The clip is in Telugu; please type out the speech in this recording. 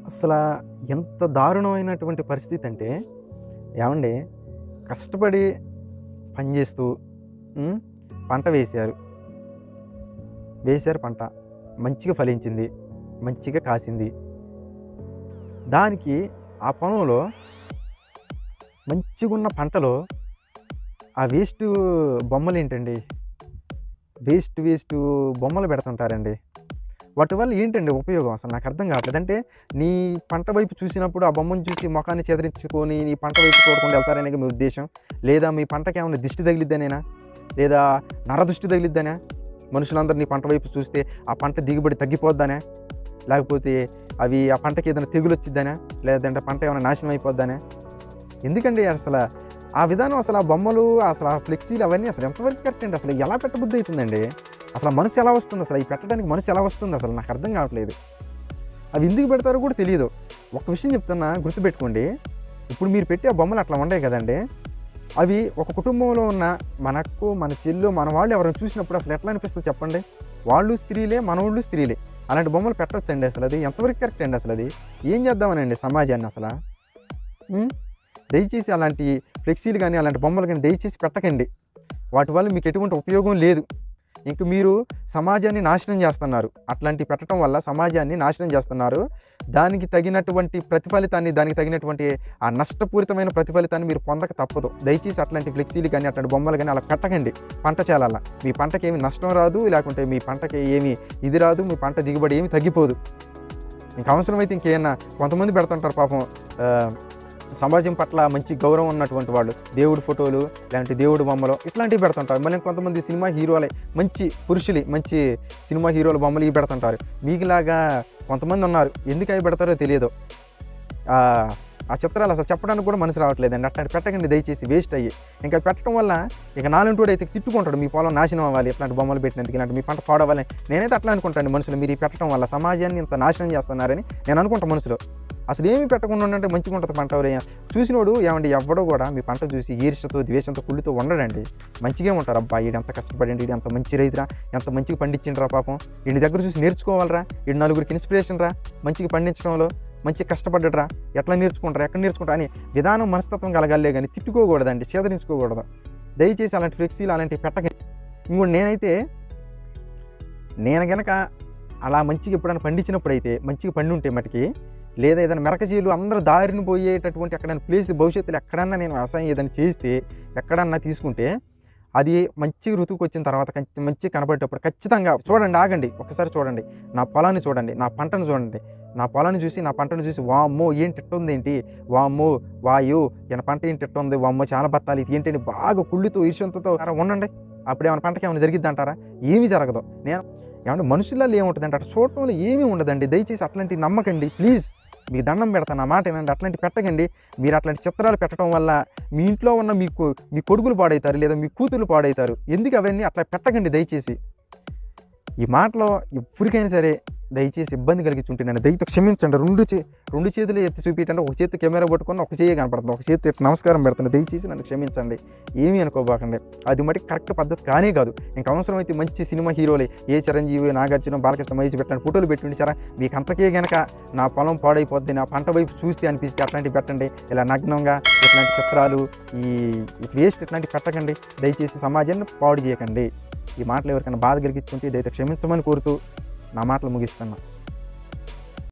అసలు ఎంత దారుణమైనటువంటి పరిస్థితి అంటే ఏమండి కష్టపడి పనిచేస్తూ ఉమ్, పంట వేశారు వేశారు పంట మంచిగా ఫలించింది మంచిగా కాసింది దానికి ఆ పొలంలో మంచిగా ఉన్న పంటలో ఆ వేస్ట్ బొమ్మలు ఏంటండి వేస్ట్ వేస్ట్ బొమ్మలు పెడుతుంటారండి వాటి వల్ల ఏంటండి ఉపయోగం అసలు నాకు అర్థం కావట్లేదు అంటే నీ పంట వైపు చూసినప్పుడు ఆ బొమ్మను చూసి ముఖాన్ని చెదరించుకొని నీ పంట వైపు చూడకుండా వెళ్తారనే మీ ఉద్దేశం లేదా మీ పంటకి ఏమైనా దిష్టి తగిలిద్దనేనా లేదా నరదృష్టి తగిలిద్దనే మనుషులందరూ నీ పంట వైపు చూస్తే ఆ పంట దిగుబడి తగ్గిపోద్దనే లేకపోతే అవి ఆ పంటకి ఏదైనా తెగులు వచ్చిద్దనే లేదంటే పంట ఏమైనా నాశనం అయిపోద్దనే ఎందుకండి అసలు ఆ విధానం అసలు ఆ బొమ్మలు అసలు ఆ ఫ్లెక్సీలు అవన్నీ అసలు ఎంతవరకు కరెక్ట్ అండి అసలు ఎలా పెట్టబుద్ధి అవుతుందండి అసలు ఆ మనసు ఎలా వస్తుంది అసలు అవి పెట్టడానికి మనసు ఎలా వస్తుంది అసలు నాకు అర్థం కావట్లేదు అవి ఎందుకు పెడతారో కూడా తెలియదు ఒక విషయం చెప్తున్నా గుర్తుపెట్టుకోండి ఇప్పుడు మీరు పెట్టే ఆ బొమ్మలు అట్లా ఉండే కదండి అవి ఒక కుటుంబంలో ఉన్న మనకు మన చెల్లు మన వాళ్ళు ఎవరైనా చూసినప్పుడు అసలు ఎట్లా అనిపిస్తుంది చెప్పండి వాళ్ళు స్త్రీలే మన వాళ్ళు స్త్రీలే అలాంటి బొమ్మలు పెట్టొచ్చండి అసలు అది ఎంతవరకు కరెక్ట్ అండి అసలు అది ఏం చేద్దామనండి సమాజాన్ని అసలు ఉం? దయచేసి అలాంటి ఫ్లెక్సీలు కానీ అలాంటి బొమ్మలు కానీ దయచేసి పెట్టకండి వాటి వల్ల మీకు ఎటువంటి ఉపయోగం లేదు ఇంక మీరు సమాజాన్ని నాశనం చేస్తున్నారు అట్లాంటి పెట్టడం వల్ల సమాజాన్ని నాశనం చేస్తున్నారు దానికి తగినటువంటి ప్రతిఫలితాన్ని దానికి తగినటువంటి ఆ నష్టపూరితమైన ప్రతిఫలితాన్ని మీరు పొందక తప్పదు దయచేసి అట్లాంటి ఫ్లెక్సీలు కానీ అట్లాంటి బొమ్మలు కానీ అలా పెట్టకండి పంట చేయాలన్న మీ పంటకి ఏమి నష్టం రాదు లేకుంటే మీ పంటకి ఏమి ఇది రాదు మీ పంట దిగుబడి ఏమి తగ్గిపోదు ఇంకా అవసరమైతే ఇంకేమన్నా కొంతమంది పెడుతుంటారు పాపం ఆ, సమాజం పట్ల మంచి గౌరవం ఉన్నటువంటి వాళ్ళు దేవుడి ఫోటోలు లేదంటే దేవుడి బొమ్మలు ఇట్లాంటివి పెడుతుంటారు మళ్ళీ కొంతమంది సినిమా హీరోలే మంచి పురుషులు మంచి సినిమా హీరోల బొమ్మలు ఇవి పెడుతుంటారు మీకులాగా కొంతమంది ఉన్నారు ఎందుకు అవి పెడతారో తెలియదు ఆ, ఆ చిత్రాలు అసలు చెప్పడానికి కూడా మనసు రావట్లేదండి అట్లాంటి పెట్టకండి దయచేసి వేస్ట్ అయ్యి ఇంకా పెట్టడం వల్ల ఇక నాలుంటోడు అయితే తిట్టుకుంటాడు మీ పొలం నాశనం అవ్వాలి ఇట్లాంటి బొమ్మలు పెట్టినందుకు ఇలాంటి మీ పంట పాడవాలి నేనైతే అట్లా అనుకుంటాను మనుషులు మీరు ఈ పెట్టడం వల్ల సమాజాన్ని ఇంత నాశనం చేస్తున్నారని నేను అనుకుంటా మనసులో అసలు ఏమి పెట్టకుండా ఉండంటే మంచిగా ఉంటుంది పంట ఎవరైనా చూసినోడు ఏమండి ఎవడో కూడా మీ పంట చూసి ఈర్ష్యతో ద్వేషంతో కుళ్ళుతో ఉండడండి మంచిగా ఉంటారు అబ్బా ఈడు ఎంత కష్టపడండి ఈడు ఎంత మంచి రైతురా ఎంత మంచిగా పండించిండ్రా పాపం వీడి దగ్గర చూసి నేర్చుకోవాలరా వీడు నలుగురికి ఇన్స్పిరేషన్ రా మంచిగా పండించడంలో మంచిగా కష్టపడ్డరా ఎట్లా నేర్చుకుంటారా ఎక్కడ నేర్చుకుంటారా అని విధానం మనస్తత్వం కలగాలే కానీ తిట్టుకోకూడదండి చేదరించుకోకూడదు దయచేసి అలాంటి ఫ్లెక్సీలు అలాంటివి పెట్టకండి ఇంకోటి నేనైతే నేను గనక అలా మంచిగా ఎప్పుడైనా పండించినప్పుడు అయితే మంచిగా పండి ఉంటే మటుకి లేదా ఏదైనా మెరకజీలు అందరూ దారిని పోయేటటువంటి ఎక్కడైనా ప్లేస్ భవిష్యత్తులో ఎక్కడన్నా నేను వ్యవసాయం ఏదైనా చేస్తే ఎక్కడన్నా తీసుకుంటే అది మంచి ఋతువుకి వచ్చిన తర్వాత కొంచెం మంచిగా కనబడేటప్పుడు ఖచ్చితంగా చూడండి ఆగండి ఒకసారి చూడండి నా పొలాన్ని చూడండి నా పంటను చూడండి నా పొలాన్ని చూసి నా పంటను చూసి వామ్మో ఏంటి ఇట్టుంది ఏంటి వామ్మో వాయు ఈయన పంట ఏంటి ఇట్టుంది వామ్మో చాలా బత్తాలి ఇది ఏంటంటే బాగా కుళ్ళుతో ఈర్ష్యంతో ఉండండి అప్పుడు ఏమైనా పంటకి ఏమైనా జరిగిద్ది అంటారా ఏమీ జరగదు నేను ఏమంటే మనుషులలో ఏముంటుందంటే అట్లా చూడటంలో ఏమీ ఉండదండి దయచేసి అట్లాంటివి నమ్మకండి ప్లీజ్ మీకు దండం పెడతాను ఆ మాట ఏంటంటే అట్లాంటి పెట్టకండి మీరు అట్లాంటి చిత్రాలు పెట్టడం వల్ల మీ ఇంట్లో ఉన్న మీకు మీ కొడుకులు పాడవుతారు లేదా మీ కూతురు పాడవుతారు ఎందుకు అవన్నీ అట్లా పెట్టకండి దయచేసి ఈ మాటలో ఎప్పటికైనా సరే దయచేసి ఇబ్బంది కలిగించుంటే నేను దయతో క్షమించండి రెండు చే రెండు చేతులు ఎత్తి చూపించండి ఒక చేతి కెమెరా పట్టుకొని ఒక చేయి కనపడుతుంది ఒక చేతి ఇట్లా నమస్కారం పెడుతుంది దయచేసి నన్ను క్షమించండి ఏమీ అనుకోబాకండి అది మటుకు కరెక్ట్ పద్ధతి కానే కాదు ఇంకా అవసరమైతే మంచి సినిమా హీరోలే ఏ చిరంజీవి నాగార్జున బాలకృష్ణ మహేష్ పెట్టండి ఫోటోలు పెట్టి సరే మీకు అంతకే గనక నా పొలం పాడైపోద్ది నా పంట వైపు చూస్తే అనిపిస్తే అట్లాంటివి పెట్టండి ఇలా నగ్నంగా ఇట్లాంటి చిత్రాలు ఈ వేస్ట్ ఇట్లాంటివి పెట్టకండి దయచేసి సమాజాన్ని పాడు చేయకండి ఈ మాటలు ఎవరికైనా బాధ కలిగించుకుంటే దయతో క్షమించమని కోరుతూ నా మాటలు ముగిస్తున్నా